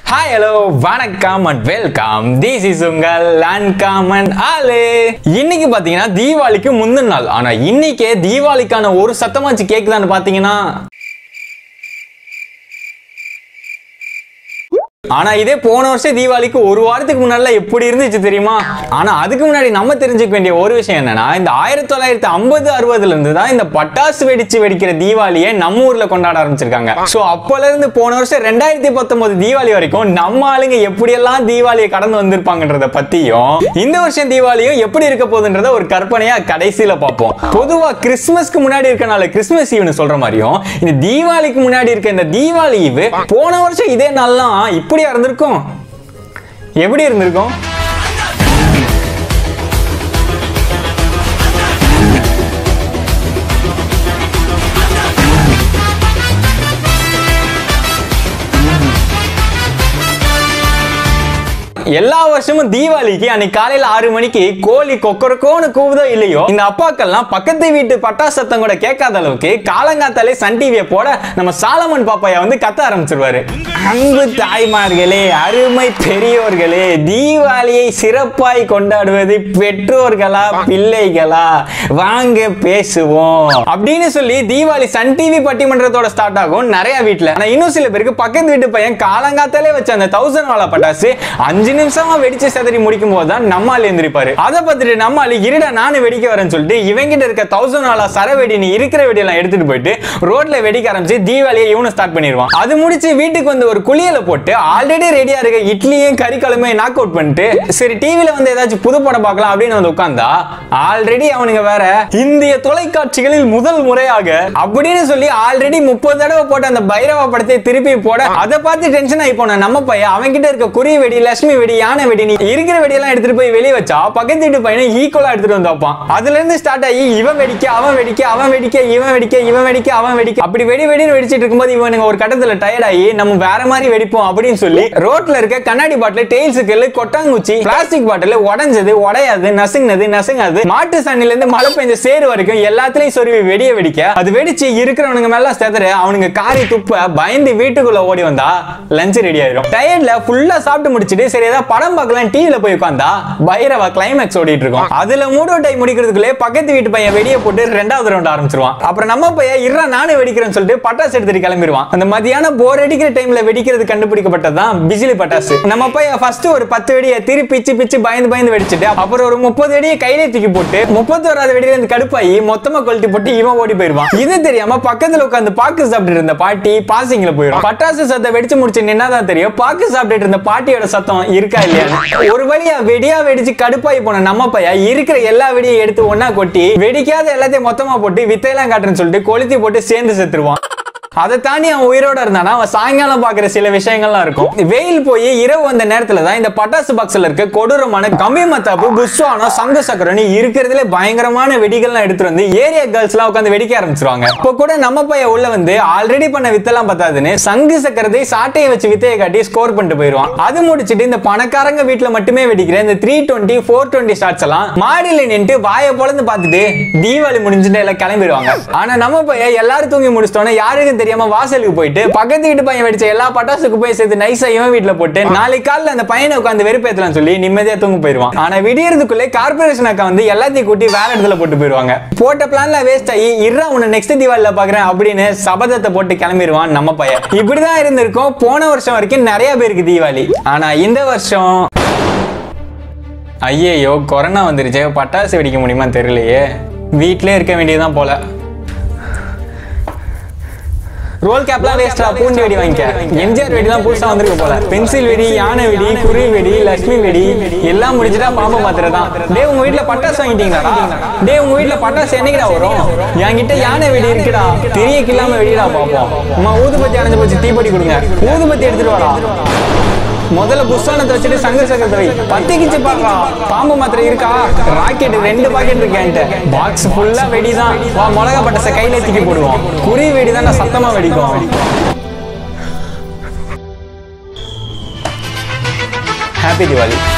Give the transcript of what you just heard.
hi hello வணக்கம் and welcome this is உங்கள் uncommon ஆளு இன்னைக்கு பாத்தீங்கன்னா தீபாவளிக்கு முந்தின நாள் ஆனா இன்னைக்கே தீபாவளிக்கான ஒரு சத்தமாச்சு கேக்குதான்னு பாத்தீங்கன்னா ஆனா இதே போன வருஷம் தீபாவளிக்கு ஒரு வாரத்துக்கு முன்னாடி எப்படி இருந்துச்சு தெரியுமா ஆனா அதுக்கு முன்னாடி நம்ம தெரிஞ்சுக்க வேண்டிய ஒரு விஷயம் என்னன்னா இந்த ஆயிரத்தி தொள்ளாயிரத்தி ஐம்பது அறுபதுல இருந்து தான் இந்த பட்டாசு வெடிச்சு வெடிக்கிற தீபாவளியை நம்ம ஊர்ல கொண்டாட ஆரம்பிச்சிருக்காங்க சோ அப்பல இருந்து போன வருஷம் ரெண்டாயிரத்தி பத்தொன்பது தீபாவளி வரைக்கும் நம்ம ஆளுங்க எப்படியெல்லாம் தீபாவளியை கடந்து வந்திருப்பாங்கன்றத பத்தியும் இந்த வருஷம் தீபாவளியும் எப்படி இருக்க போகுதுன்றத ஒரு கற்பனையா கடைசியில பார்ப்போம் பொதுவா கிறிஸ்துமஸ்க்கு முன்னாடி இருக்கனால கிறிஸ்துமஸ் ஈவ்னு சொல்ற மாதிரியும் இந்த தீபாவளிக்கு முன்னாடி இருக்க இந்த தீபாவளி ஈவு போன வருஷம் இதே நாள்லாம் இப்படியா இருந்திருக்கும் எப்படி இருந்திருக்கும் எல்லா வருஷமும் தீபாவளிக்கு அன்னைக்கு காலையில ஆறு மணிக்கு கோழி கொக்கரக்கோன்னு கூவுதோ இல்லையோ இந்த அப்பாக்கள்லாம் பக்கத்து வீட்டு பட்டாசு சத்தம் கூட கேட்காத அளவுக்கு காலங்காத்தாலே சன் டிவியை போட நம்ம சாலமன் பாப்பாயா வந்து கத்த ஆரம்பிச்சிருவாரு அன்பு தாய்மார்களே அருமை பெரியோர்களே தீபாவளியை சிறப்பாய் கொண்டாடுவது பெற்றோர்களா பிள்ளைகளா வாங்க பேசுவோம் அப்படின்னு சொல்லி தீபாவளி சன் டிவி பட்டிமன்றத்தோட ஸ்டார்ட் ஆகும் நிறைய வீட்ல ஆனா இன்னும் சில பேருக்கு பக்கத்து வீட்டு பையன் காலங்காத்தாலே வச்ச அந்த தௌசண்ட் வாழா பட்டாசு அஞ்சு நிமிஷமா வெடிச்சு செதறி முடிக்கும் போது தான் நம்மால் எந்திரிப்பாரு அதை பார்த்துட்டு நம்மால் இருடா நானும் வெடிக்க வரேன்னு சொல்லிட்டு இவங்கிட்ட இருக்க தௌசண்ட் வாழா சரவெடி நீ இருக்கிற வெடியெல்லாம் எடுத்துட்டு போயிட்டு ரோட்ல வெடிக்க ஆரம்பிச்சு தீபாவளியை இவனு ஸ்டார்ட் பண்ணிடுவான் அது முடிச்சு வீட்டுக்கு வந்து ஒரு குளியல போட்டு ஆல்ரெடி ரெடியா இருக்க இட்லியும் கறிக்கலமையும் நாக் அவுட் பண்ணிட்டு சரி டிவில வந்து ஏதாச்சும் புது படம் பார்க்கலாம் அப்படின்னு வந்து உட்கார்ந்தா ஆல்ரெடி அவனுங்க வேற இந்திய தொலைக்காட்சிகளில் முதல் முறையாக அப்படின்னு சொல்லி ஆல்ரெடி முப்பது தடவை போட்ட அந்த பைரவா படத்தை திருப்பி போட அதை பார்த்து டென்ஷன் ஆகி போன நம்ம பையன் அவன்கிட்ட இருக்க குறி வெடி லட்சுமி வெடி யானை வெடி நீ இருக்கிற வெடியெல்லாம் எடுத்துட்டு போய் வெளியே வச்சா பக்கத்து வீட்டு பையனை ஈக்குவலா எடுத்துட்டு வந்து வைப்பான் அதுல இருந்து ஸ்டார்ட் ஆகி இவன் வெடிக்க அவன் வெடிக்க அவன் வெடிக்க இவன் வெடிக்க இவன் வெடிக்க அவன் வெடிக்க அப்படி வெடி வெடின்னு வெடிச்சிட்டு இருக்கும்போது இவனுங்க ஒரு கட்டத்துல டயர்ட் ஆகி நம்ம வேற மாதிரி வெடிப்போம் அப்படின்னு சொல்லி ரோட்ல இருக்க கண்ணாடி பாட்டில் டெய்ல்ஸ் கல்லு கொட்டாங்குச்சி பிளாஸ்டிக் பாட்டில் உடைஞ்சது உடையாது நசுங்கினது நசுங்காது மாட்டு சண்ணில இருந்து மழை பெஞ்ச சேரு வரைக்கும் எல்லாத்துலயும் சொருவி வெடிய வெடிக்க அது வெடிச்சு இருக்கிறவனுங்க மேல செதற அவனுங்க காரி துப்ப பயந்து வீட்டுக்குள்ள ஓடி வந்தா லஞ்ச் ரெடி ஆயிரும் டயர்ட்ல ஃபுல்லா சாப்பிட்டு முடிச்சிட்டு சரி ஏதாவது படம் பார்க்கலாம் டிவில போய் உட்காந்தா பைரவா கிளைமேக்ஸ் ஓடிட்டு இருக்கும் அதுல மூட் அவுட் ஆகி முடிக்கிறதுக்குள்ளே பக்கத்து வீட்டு பையன் வெடிய போட்டு ரெண்டாவது ரவுண்ட் ஆரம்பிச்சிருவான் அப்புறம் நம்ம பையன் இருறா நானும் வெடிக்கிறேன்னு சொல்லிட்டு பட்டாசு எடுத்துட்டு கிளம்பிடுவான் அந்த மதியானம் போர் அடிக்கிற டைம்ல வெடிக்கிறது கண்டுபிடிக்கப்பட்டதுதான் பிஜிலி பட்டாசு நம்ம பையன் ஃபர்ஸ்ட் ஒரு பத்து வெடியை திரு பிச்சு பிச்சு பயந்து பயந்து வெடிச்சிட்டு அப்புறம் ஒரு முப்பது வெடியை கையில தூக்கி போட்டு முப்பத்தோராது வெடியில இருந்து கடுப்பாயி மொத்தமா கொளுத்தி போட்டு இவன் ஓடி போயிருவான் இது தெரியாம பக்கத்துல உட்காந்து பாக்கு சாப்பிட்டு இருந்த பாட்டி பாசிங்ல போயிடும் பட்டாசு சத்தம் வெடிச்சு முடிச்சு நின்னாதான் தெரியும் பாக்கு சாப்பிட்டுட்டு இருந்த பாட்டியோட சத்தம் இருக்கா இல்லையா ஒரு வழியா வெடியா வெடிச்சு கடுப்பாயி போன நம்ம பையன் இருக்கிற எல்லா வெடியும் எடுத்து ஒண்ணா கொட்டி வெடிக்காத எல்லாத்தையும் மொத்தமா போட்டு வித்தையெல்லாம் காட்டுறேன்னு சொல்லிட்டு கொளுத்தி போட்டு சேர்ந்து செத்துருவான் அதை தாண்டி அவன் உயிரோட இருந்தானா அவன் சாயங்காலம் பாக்குற சில விஷயங்கள்லாம் இருக்கும் வெயில் போய் இரவு வந்த நேரத்துல தான் இந்த பட்டாசு பாக்ஸ்ல இருக்க கொடூரமான கம்பி மத்தாப்பு புஷ்வானம் சங்கு சக்கரன்னு இருக்கிறதுல பயங்கரமான வெடிகள்லாம் எடுத்துட்டு வந்து ஏரியா கேர்ள்ஸ் எல்லாம் உட்காந்து வெடிக்க ஆரம்பிச்சிருவாங்க இப்போ கூட நம்ம பையன் உள்ள வந்து ஆல்ரெடி பண்ண வித்தெல்லாம் பத்தாதுன்னு சங்கு சக்கரத்தை சாட்டையை வச்சு வித்தையை காட்டி ஸ்கோர் பண்ணிட்டு போயிடுவான் அது முடிச்சிட்டு இந்த பணக்காரங்க வீட்டுல மட்டுமே வெடிக்கிற இந்த three twenty four twenty shots எல்லாம் மாடியில நின்று வாயை பொழந்து பார்த்துட்டு தீபாவளி முடிஞ்சுட்டு எல்லாம் கிளம்பிடுவாங்க ஆனா நம்ம பையன் எல்லாரும் தூங்கி முடிச்சிட்டோன்னே யாருக்கும் தெரியாம வாசலுக்கு போயிட்டு பக்கத்து வீட்டு பையன் வெடிச்ச எல்லா பட்டாசுக்கு போய் சேர்த்து நைஸா இவன் வீட்டுல போட்டு நாளைக்கு காலைல அந்த பையனை உட்காந்து வெறுப்பேத்தலாம் சொல்லி நிம்மதியா தூங்க போயிருவான் ஆனா விடியறதுக்குள்ளே கார்பரேஷன் அக்கா வந்து எல்லாத்தையும் கூட்டி வேற இடத்துல போட்டு போயிருவாங்க போட்ட பிளான்ல வேஸ்ட் ஆகி இருறா உன்னை நெக்ஸ்ட் தீபாவளில பாக்குறேன் அப்படின்னு சபதத்தை போட்டு கிளம்பிடுவான் நம்ம பையன் இப்படிதான் இருந்திருக்கும் போன வருஷம் வரைக்கும் நிறைய பேருக்கு தீபாவளி ஆனா இந்த வருஷம் ஐயையோ கொரோனா வந்துருச்சு பட்டாசு வெடிக்க முடியுமா தெரியலையே வீட்டிலே இருக்க வேண்டியதுதான் போல ரோல் கேப்லாம் வேஸ்டா பூண்டி வெடி வாங்கிக்க எம்ஜிஆர் வெடி தான் புதுசா வந்திருக்கு போல பென்சில் வெடி யானை வெடி குருவி வெடி லட்சுமி வெடி எல்லாம் முடிச்சுட்டா பாம்பு மாத்திரை தான் டே உங்க வீட்ல பட்டாசு வாங்கிட்டீங்களாடா டே உங்க வீட்ல பட்டாசு என்னைக்குடா வரும் என்கிட்ட யானை வெடி இருக்குடா தெரிய கில்லாம வெடிடா பாப்போம் அம்மா ஊதுபத்தி அணைஞ்சு போச்சு தீப்பொடி கொடுங்க ஊதுபத்தி எடுத்துட்டு வாடா முதல்ல புஸ்தானத்தை வச்சுட்டு சங்க சக்கரத்தை வை பத்திக்கிச்சு பாக்கா பாம்பு மாத்திரை இருக்கா ராக்கெட் ரெண்டு பாக்கெட் இருக்கு என்கிட்ட பாக்ஸ் ஃபுல்லா வெடிதான் வா மிளகா பட்டச கையில தூக்கி போடுவோம் குறி வெடி தான் நான் சத்தமா வெடிக்கும் ஹாப்பி தீபாவளி